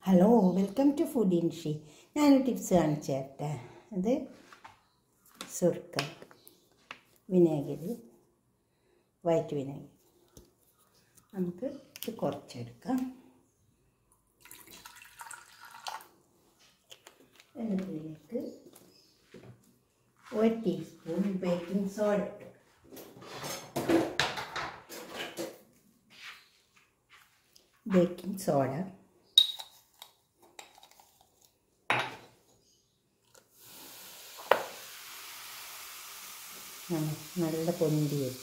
hello welcome to food ഇൻഷി ഞാനൊരു tips കാണിച്ചു തരട്ടെ അത് സുർക്ക വിനാഗിരി വൈറ്റ് വിനാഗിരി നമുക്ക് ഇത് കുറച്ചെടുക്കാം എന്നിട്ട് ഇതിലേക്ക് ഒരു ടീസ്പൂൺ ബേക്കിംഗ് സോഡ ഇട്ടു ബേക്കിംഗ് സോഡ നല്ല പൊന്തി വരും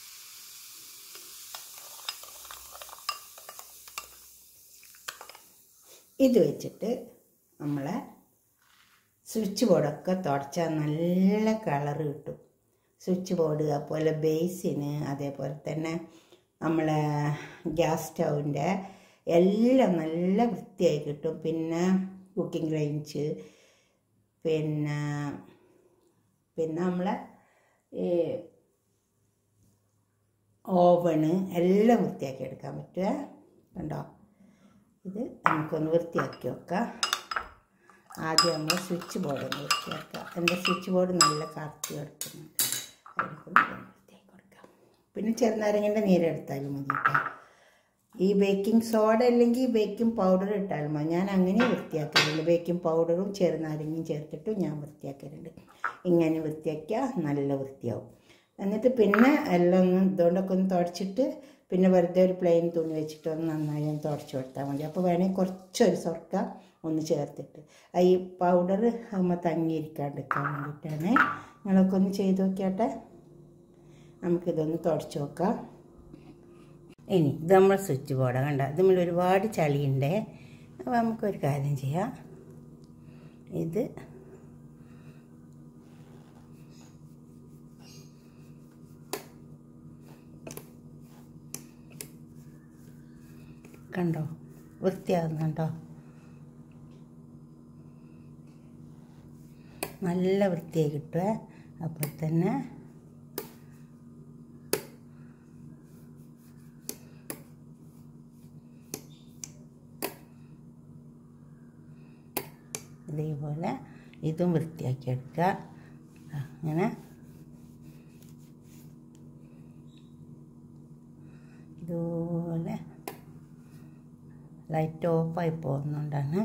ഇത് വെച്ചിട്ട് നമ്മളെ സ്വിച്ച് ബോർഡൊക്കെ തുടച്ചാൽ നല്ല കളറ് കിട്ടും സ്വിച്ച് ബോർഡ് അതുപോലെ ബേസിന് അതേപോലെ തന്നെ നമ്മളെ ഗ്യാസ് സ്റ്റൗവിൻ്റെ എല്ലാം നല്ല വൃത്തിയായി കിട്ടും പിന്നെ കുക്കിംഗ് റേഞ്ച് പിന്നെ പിന്നെ നമ്മളെ ഈ ഓവണ് എല്ലാം വൃത്തിയാക്കി എടുക്കാൻ പറ്റുക കണ്ടോ ഇത് നമുക്കൊന്ന് വൃത്തിയാക്കി വെക്കാം ആദ്യം നമ്മൾ സ്വിച്ച് ബോർഡ് ഒന്ന് വൃത്തിയാക്കുക എൻ്റെ സ്വിച്ച് ബോർഡ് നല്ല കറുത്ത് കിടക്കുന്നുണ്ട് അതിനൊന്ന് വൃത്തിയാക്കി കൊടുക്കാം പിന്നെ ചെറുനാരങ്ങൻ്റെ നീരെടുത്താലും മതി കേട്ടോ ഈ ബേക്കിംഗ് സോഡ അല്ലെങ്കിൽ ബേക്കിംഗ് പൗഡർ ഇട്ടാലും മതി ഞാൻ അങ്ങനെ വൃത്തിയാക്കലുണ്ട് ബേക്കിംഗ് പൗഡറും ചെറുനാരങ്ങയും ചേർത്തിട്ടും ഞാൻ വൃത്തിയാക്കലുണ്ട് ഇങ്ങനെ വൃത്തിയാക്കിയാൽ നല്ല വൃത്തിയാവും എന്നിട്ട് പിന്നെ എല്ലാം ഒന്ന് ഇതുകൊണ്ടൊക്കെ ഒന്ന് തുടച്ചിട്ട് പിന്നെ വെറുതെ ഒരു പ്ലെയിൻ തുണി വെച്ചിട്ട് ഒന്ന് നന്നായി ഒന്ന് തുടച്ച് കൊടുത്താൽ മതി അപ്പോൾ വേണമെങ്കിൽ കുറച്ചൊരു സ്വർക്ക ഒന്ന് ചേർത്തിട്ട് ഈ പൗഡർ നമ്മൾ തങ്ങിയിരിക്കാണ്ടിരിക്കാൻ വേണ്ടിയിട്ടാണ് നിങ്ങളൊക്കെ ഒന്ന് ചെയ്ത് നോക്കിയാട്ടെ നമുക്കിതൊന്ന് തുടച്ച് നോക്കാം ഇനി ഇത് നമ്മൾ സ്വിച്ച് ബോർഡ് കണ്ട ഇതിൽ ഒരുപാട് ചളിയുണ്ട് അപ്പോൾ നമുക്കൊരു കാര്യം ചെയ്യാം ഇത് കണ്ടോ വൃത്തിയാകുന്നുണ്ടോ നല്ല വൃത്തിയായി കിട്ടുക അപ്പോൾ തന്നെ ഇതേപോലെ ഇതും വൃത്തിയാക്കി എടുക്കുക അങ്ങനെ ഇതുപോലെ ലൈറ്റ് ഓഫായി പോകുന്നുണ്ടാണ്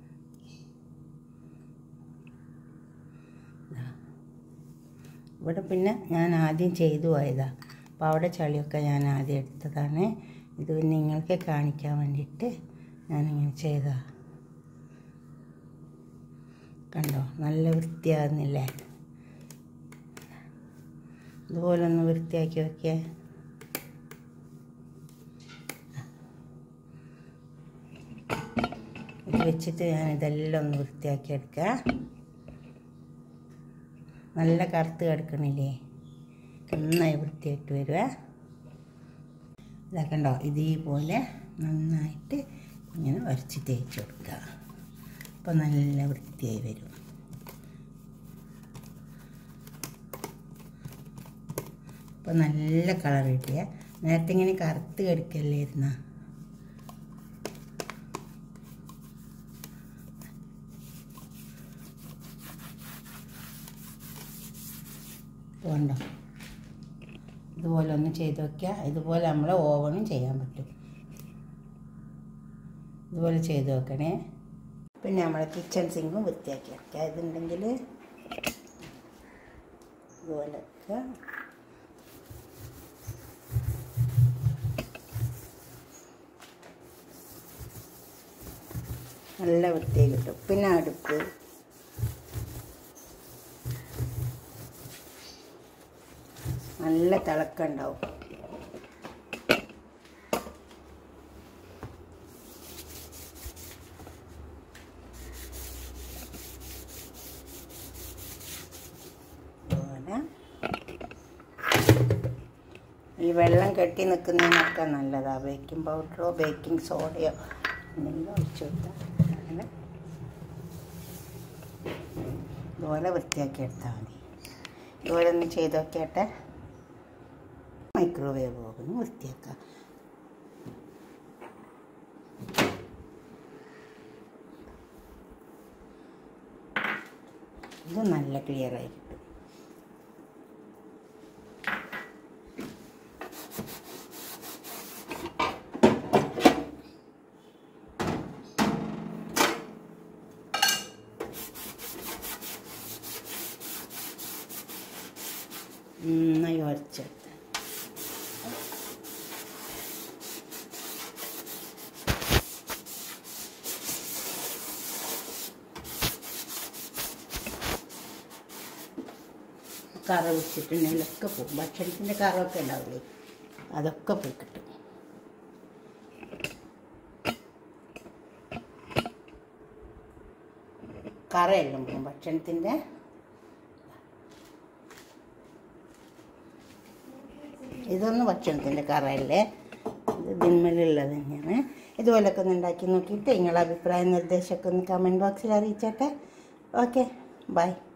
ഇവിടെ പിന്നെ ഞാൻ ആദ്യം ചെയ്തു പോയതാണ് അപ്പോൾ അവിടെ ചളിയൊക്കെ ഞാൻ ആദ്യം എടുത്തതാണ് ഇത് പിന്നെ നിങ്ങൾക്ക് കാണിക്കാൻ വേണ്ടിയിട്ട് ഞാനിങ്ങനെ ചെയ്തതാണ് കണ്ടോ നല്ല വൃത്തിയാകുന്നില്ലേ ഇതുപോലെ ഒന്ന് വൃത്തിയാക്കി വെക്കേ ഇത് വെച്ചിട്ട് ഞാൻ ഇതെല്ലാം ഒന്ന് വൃത്തിയാക്കി എടുക്കുക നല്ല കറുത്ത് കിടക്കണില്ലേ നന്നായി വൃത്തിയായിട്ട് വരുക ഇതാക്കണ്ടോ ഇതേപോലെ നന്നായിട്ട് ഇങ്ങനെ വരച്ച് തേച്ച് കൊടുക്കുക അപ്പോൾ നല്ല വൃത്തിയായി വരും അപ്പോൾ നല്ല കളർ കിട്ടിയ നേരത്തെ ഇങ്ങനെ കറുത്ത് കിടക്കല്ലായിരുന്ന വേണ്ട ഇതുപോലെ ഒന്ന് ചെയ്ത് നോക്കിയാൽ ഇതുപോലെ നമ്മൾ ഓവനും ചെയ്യാൻ പറ്റും ഇതുപോലെ ചെയ്ത് നോക്കണേ പിന്നെ നമ്മൾ കിച്ചൺ സിങ്കും വൃത്തിയാക്കി വെക്കുക ഇതുണ്ടെങ്കിൽ ഇതുപോലെ വെക്കുക നല്ല വൃത്തിയായി കിട്ടും പിന്നെ അടുപ്പ് നല്ല തിളക്കുണ്ടാവും ഈ വെള്ളം കെട്ടി നിൽക്കുന്നതിനൊക്കെ നല്ലതാണ് ബേക്കിംഗ് പൗഡറോ ബേക്കിംഗ് സോഡയോ എന്തെങ്കിലും ഒഴിച്ചു കൊടുത്താൽ അങ്ങനെ ഇതുപോലെ വൃത്തിയാക്കി എടുത്താൽ മതി ഇതുപോലെ ഒന്ന് ചെയ്ത് നോക്കിയാട്ടെ മൈക്രോവേവ് ഓവന് വൃത്തിയാക്കാം ഇത് നല്ല ക്ലിയർ ആയി കിട്ടും നന്നായി ഉരച്ചെടുത്ത് കറ പിടിച്ചിട്ടുണ്ടെങ്കിലൊക്കെ പോകും ഭക്ഷണത്തിൻ്റെ കറൊക്കെ ഉണ്ടാവില്ലേ അതൊക്കെ പോയി കിട്ടും കറയെല്ലാം പോകും ഭക്ഷണത്തിൻ്റെ ഇതൊന്നും ഭക്ഷണത്തിൻ്റെ കറയല്ലേ ഇത് ഇതിന്മേലുള്ളത് തന്നെയാണ് ഇതുപോലൊക്കെ ഒന്ന് ഉണ്ടാക്കി നോക്കിയിട്ട് നിങ്ങളുടെ അഭിപ്രായ നിർദ്ദേശമൊക്കെ ഒന്ന് കമൻറ്റ് ബോക്സിൽ അറിയിച്ചോട്ടെ ഓക്കെ ബൈ